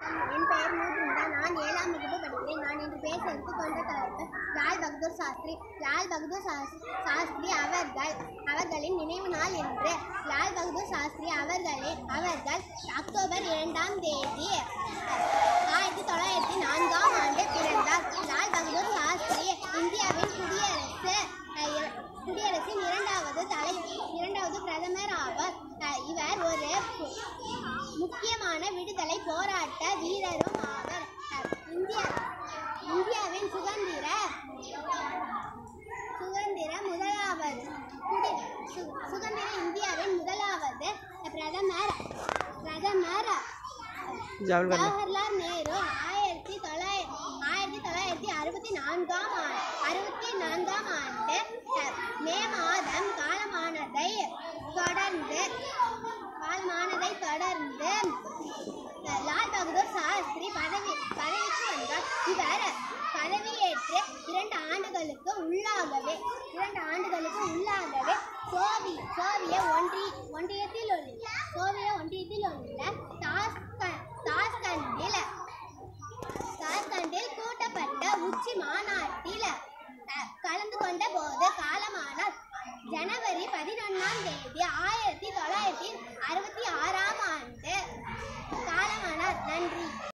என் பெயர் நூற்றுந்தா நான் ஏழாம் வகுப்பு படிக்கிறேன் நான் இன்று பேச எடுத்துக்கொண்ட தலைப்பு லால் பகதூர் சாஸ்திரி லால் பகதூர் சாஸ்- சாஸ்திரி அவர்கள் அவர்களின் நினைவு நாள் என்று லால் பகதூர் சாஸ்திரி அவர்களின் அவர்கள் அக்டோபர் இரண்டாம் தேதி ஆயிரத்தி தொள்ளாயிரத்தி நான்காம் ஆண்டு பிறந்தார் லால் பகதூர் சாஸ்திரி இந்தியாவின் குடியரசு அஹ், இர- குடியரசின் இரண்டாவது தலை இரண்டாவது பிரதமர் ஆவார் அஹ், இவர் ஒரு பு- முக்கியமான விடுதலை போராட்ட வீரரும் ஆவர் அஹ், இந்தியா இந்தியாவின் சுதந்திர சுதந்திர முதலாவது குடி- சு- சுதந்திர இந்தியாவின் முதலாவது பிரதமர் பிரதமர் ஜவஹர்லால் ஜவஹர்லால் நேரு ஆயிரத்தி தொள்ளாயிரத்தி ஆயிரத்தி தொள்ளாயிரத்தி அறுபத்தி நான்காம் ஆண்டு அறுபத்தி நான்காம் ஆண்டு அஹ், மே மாதம் காலமானதை தொடர்ந்து காலமானதை தொடர்ந்து அஹ், லால் பகதூர் சாஸ்திரி பதவி பதவிக்கு வந்தார் இவர் பதவியேற்று இரண்டு ஆண்டுகளுக்கு உள்ளாகவே இரண்டு ஆண்டுகளுக்கு உள்ளாகவே சோவி சோவிய ஒன்றி ஒன்றியத்தில்